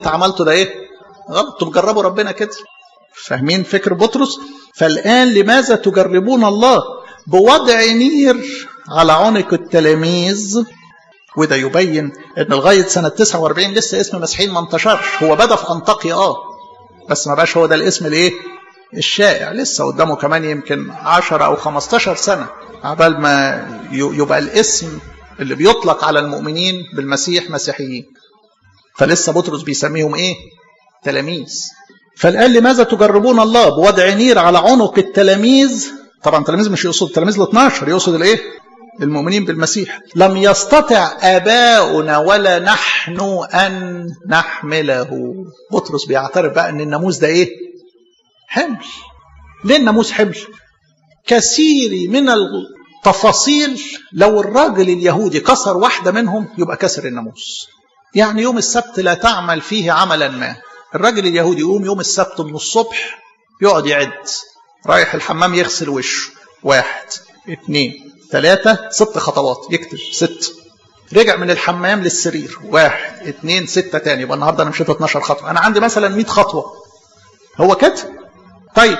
انت عملته ده ايه غلط تجربوا ربنا كده فاهمين فكر بطرس فالآن لماذا تجربون الله بوضع نير على عنق التلاميذ وده يبين ان لغايه سنه 49 لسه اسم مسيحيين ما انتشرش هو بدا في انطاكيا اه بس ما بقاش هو ده الاسم الايه الشائع لسه قدامه كمان يمكن 10 او 15 سنه عبال ما يبقى الاسم اللي بيطلق على المؤمنين بالمسيح مسيحيين فلسه بطرس بيسميهم ايه تلاميذ فالآن لماذا تجربون الله بوضع نير على عنق التلاميذ طبعا التلاميذ مش يقصد التلاميذ ال 12 يقصد الايه المؤمنين بالمسيح لم يستطع آباؤنا ولا نحن أن نحمله بطرس بيعترف بقى أن الناموس ده إيه حمل ليه الناموس حمل كثير من التفاصيل لو الراجل اليهودي كسر واحدة منهم يبقى كسر الناموس يعني يوم السبت لا تعمل فيه عملا ما الراجل اليهودي يقوم يوم السبت من الصبح يقعد يعد رايح الحمام يغسل وشه واحد اثنين ثلاثة ست خطوات يكتب ست رجع من الحمام للسرير واحد اثنين ستة تاني يبقى النهاردة أنا مشيت 12 خطوة أنا عندي مثلا 100 خطوة هو كده طيب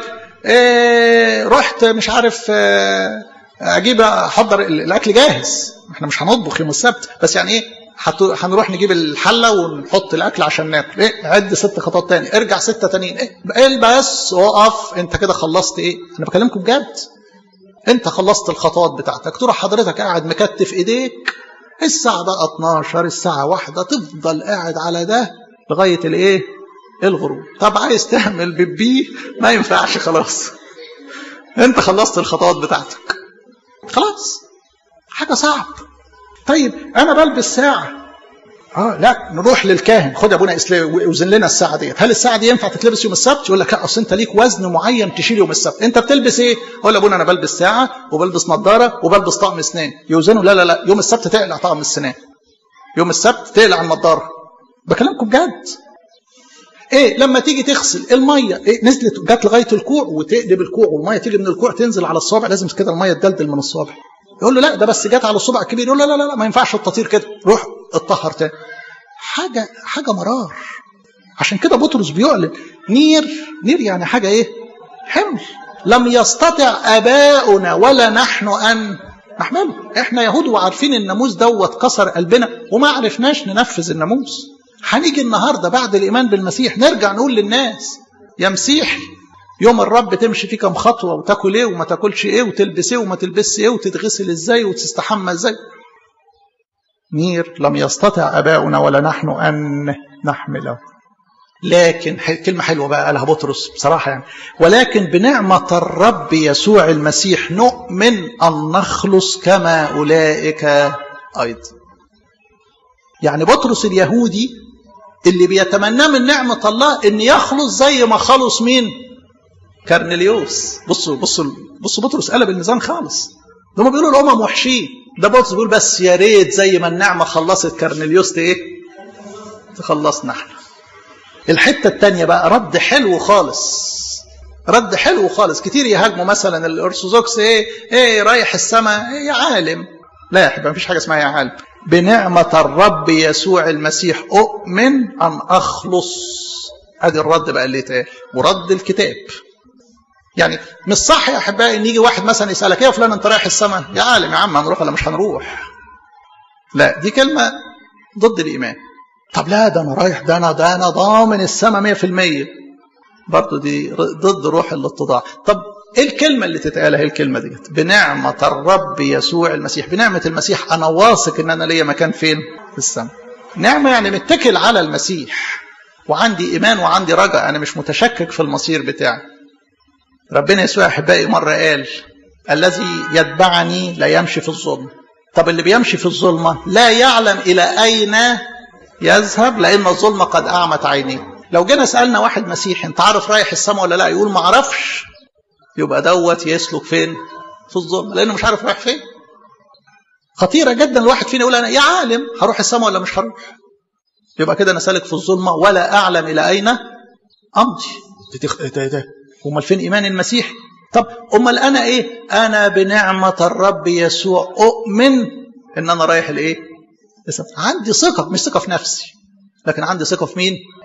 إيه رحت مش عارف إيه أجيب أحضر الأكل جاهز احنا مش هنطبخ يوم السبت بس يعني إيه هنروح نجيب الحله ونحط الاكل عشان ناكل ايه عد ست خطوات تاني ارجع سته تانيين ايه بس اقف انت كده خلصت ايه انا بكلمكم بجد انت خلصت الخطوات بتاعتك تروح حضرتك قاعد مكتف ايديك الساعه بقى 12 الساعه واحدة تفضل قاعد على ده لغايه الايه الغروب طب عايز تعمل بيبي ما ينفعش خلاص انت خلصت الخطوات بتاعتك خلاص حاجه صعب طيب انا بلبس ساعه اه لا نروح للكاهن خد يا ابونا اسلام وزن لنا الساعه ديت هل الساعه دي ينفع تتلبس يوم السبت يقول لك لا اصل انت ليك وزن معين تشيل يوم السبت انت بتلبس ايه اقول ابونا انا بلبس ساعه وبلبس نظاره وبلبس طقم اسنان يوزنوا لا لا لا يوم السبت تقلع طقم السنان يوم السبت تقلع النظاره بكلمكم بجد ايه لما تيجي تغسل الميه إيه نزلت جت لغايه الكوع وتقلب الكوع والميه تيجي من الكوع تنزل على الصابع لازم كده الميه تدلدل من الصابع يقول له لا ده بس جت على الصبع الكبير يقول له لا لا لا ما ينفعش التطهير كده روح اتطهر تاني حاجه حاجه مرار عشان كده بطرس بيعلن نير نير يعني حاجه ايه حمل لم يستطع اباؤنا ولا نحن ان نحمله احنا يهود وعارفين الناموس دوت كسر قلبنا وما عرفناش ننفذ الناموس هنيجي النهارده بعد الايمان بالمسيح نرجع نقول للناس يا مسيحي يوم الرب تمشي فيه كم خطوه وتاكل ايه وما تاكلش ايه وتلبس ايه وما تلبسش ايه وتتغسل ازاي وتستحمى ازاي نير لم يستطع اباؤنا ولا نحن ان نحمله لكن كلمة حلوة بقى قالها بطرس بصراحة يعني ولكن بنعمة الرب يسوع المسيح نؤمن أن نخلص كما أولئك أيضا يعني بطرس اليهودي اللي بيتمناه من نعمة الله أن يخلص زي ما خلص مين كارنيليوس بصوا بصوا بصوا بطرس قلب الميزان خالص ده بيقولوا الأمم وحشين ده بطرس بيقول بس يا ريت زي ما النعمة خلصت كارنيليوس ايه تخلصنا احنا الحتة التانية بقى رد حلو خالص رد حلو خالص كتير يهاجموا مثلا الارثوذكس ايه ايه رايح السماء ايه يا عالم لا يا حبيبي مفيش حاجه اسمها يا عالم بنعمة الرب يسوع المسيح أؤمن أن أخلص ادي الرد بقى اللي اتقال ورد الكتاب يعني مش صح يا احبائي ان يجي واحد مثلا يسالك ايه يا فلان انت رايح السماء يا عالم يا عم هنروح ولا مش هنروح لا دي كلمه ضد الايمان طب لا ده انا رايح ده انا ده انا ضامن السماء 100% برضه دي ضد روح الاتضاع طب ايه الكلمه اللي تتقال ايه الكلمه ديت بنعمه الرب يسوع المسيح بنعمه المسيح انا واثق ان انا ليا مكان فين في السماء نعمه يعني متكل على المسيح وعندي ايمان وعندي رجاء انا مش متشكك في المصير بتاعي ربنا يسوع احبائي مره قال الذي يتبعني لا يمشي في الظلم طب اللي بيمشي في الظلمه لا يعلم الى اين يذهب لان الظلمه قد اعمت عينيه لو جينا سالنا واحد مسيحي انت عارف رايح السماء ولا لا يقول ما اعرفش يبقى دوت يسلك فين في الظلمه لانه مش عارف رايح فين خطيره جدا الواحد فينا يقول انا يا عالم هروح السماء ولا مش هروح يبقى كده انا سالك في الظلمه ولا اعلم الى اين امضي ده ده امال فين ايمان المسيح طب امال انا ايه انا بنعمه الرب يسوع اؤمن ان انا رايح لايه عندي ثقه مش ثقه في نفسي لكن عندي ثقه في مين